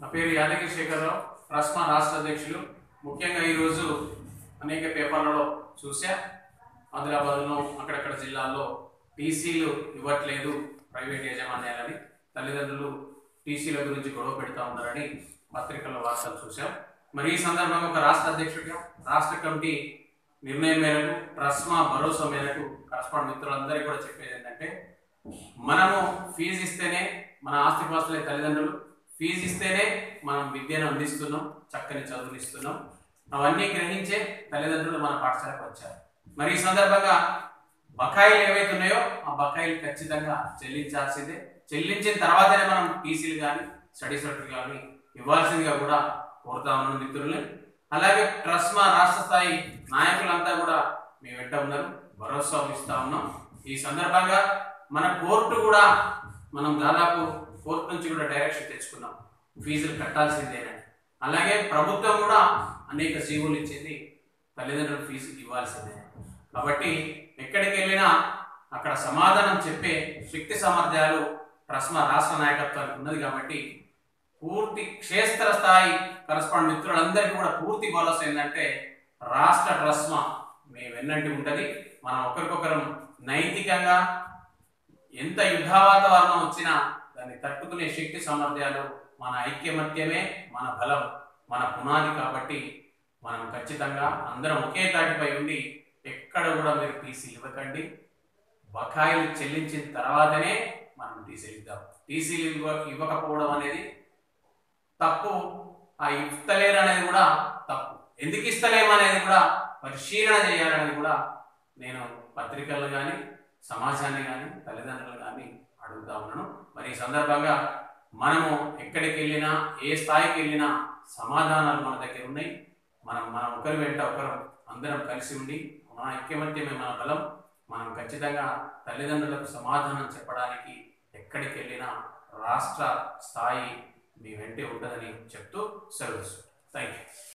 పేరు యాదగిరి శేఖరరావు రస్మా రాష్ట్ర అధ్యక్షులు ముఖ్యంగా ఈరోజు అనేక పేపర్లలో చూసా ఆదిలాబాద్లో అక్కడక్కడ జిల్లాల్లో టీసీలు ఇవ్వట్లేదు ప్రైవేట్ యాజమాన్యాలని తల్లిదండ్రులు టీసీల గురించి గొడవ పెడతా ఉన్నారని పత్రికల్లో వార్తలు చూసాం మరి ఈ సందర్భంగా ఒక రాష్ట్ర అధ్యక్షుడిగా రాష్ట్ర కమిటీ నిర్ణయం మేరకు ట్రస్మా భరోసా మేరకు కరస్పాండ్ మిత్రులందరికీ కూడా చెప్పేది ఏంటంటే మనము ఫీజు ఇస్తేనే మన ఆస్తిపాస్తులే తల్లిదండ్రులు ఫీజు ఇస్తేనే మనం విద్యను అందిస్తున్నాం చక్కని చదువునిస్తున్నాం అవన్నీ గ్రహించే తల్లిదండ్రులు మన పాఠశాలకు వచ్చారు మరి ఈ సందర్భంగా బకాయిలు ఏవైతే ఉన్నాయో ఆ బకాయిలు ఖచ్చితంగా చెల్లించాల్సిందే చెల్లించిన తర్వాతనే మనం టీసీలు కానీ స్టడీ సర్టిఫికేట్ కానీ ఇవ్వాల్సిందిగా కూడా కోరుతా ఉన్నాను మిత్రుల్ని అలాగే ట్రస్మా రాష్ట్ర స్థాయి నాయకులంతా కూడా మీ వెంట ఉన్నారు భరోసా ఇస్తా ఉన్నాం ఈ సందర్భంగా మన కోర్టు కూడా మనం దాదాపు కోర్టు నుంచి కూడా డైరెక్షన్ తెచ్చుకున్నాం ఫీజులు కట్టాల్సిందేనని అలాగే ప్రభుత్వం కూడా అనేక జీవులు ఇచ్చింది తల్లిదండ్రులు ఫీజు ఇవ్వాల్సిందే కాబట్టి ఎక్కడికి వెళ్ళినా అక్కడ సమాధానం చెప్పే శక్తి సామర్థ్యాలు ట్రస్మా రాష్ట్ర నాయకత్వానికి ఉన్నది కాబట్టి పూర్తి క్షేత్ర స్థాయి కరస్పాండ్ మిత్రులందరికీ కూడా పూర్తి భరోసా ఏంటంటే రాష్ట్ర ట్రస్మా మీ వెన్నంటి ఉంటుంది మనం ఒకరికొకరం నైతికంగా ఎంత యుద్ధ వాతావరణం వచ్చినా దాన్ని తట్టుకునే శక్తి సామర్థ్యాలు మన ఐక్యమత్యమే మన బలం మన పునాది కాబట్టి మనం ఖచ్చితంగా అందరం ఒకే తాటిపై ఉండి ఎక్కడ కూడా మీరు టీసీ ఇవ్వకండి బకాయిలు చెల్లించిన తర్వాతనే మనం టీసీలు ఇద్దాం టీసీలు ఇవ్వ ఇవ్వకపోవడం అనేది తప్పు ఆ ఇస్తలేరు అనేది కూడా తప్పు ఎందుకు ఇస్తలేము అనేది కూడా పరిశీలన చేయాలనేది కూడా నేను పత్రికలు కానీ సమాజాన్ని కానీ తల్లిదండ్రులు కానీ అడుగుతా ఉన్నాను మరి ఈ సందర్భంగా మనము ఎక్కడికి వెళ్ళినా ఏ స్థాయికి వెళ్ళినా సమాధానాలు మన దగ్గర ఉన్నాయి మనం మనం ఒకరి వెంట ఒకరు అందరం కలిసి ఉండి మన ఐక్యమత్యమే మన బలం మనం ఖచ్చితంగా తల్లిదండ్రులకు సమాధానం చెప్పడానికి ఎక్కడికి వెళ్ళినా రాష్ట్ర స్థాయి మీ వెంటే ఉంటుందని చెప్తూ సెలవు థ్యాంక్ యూ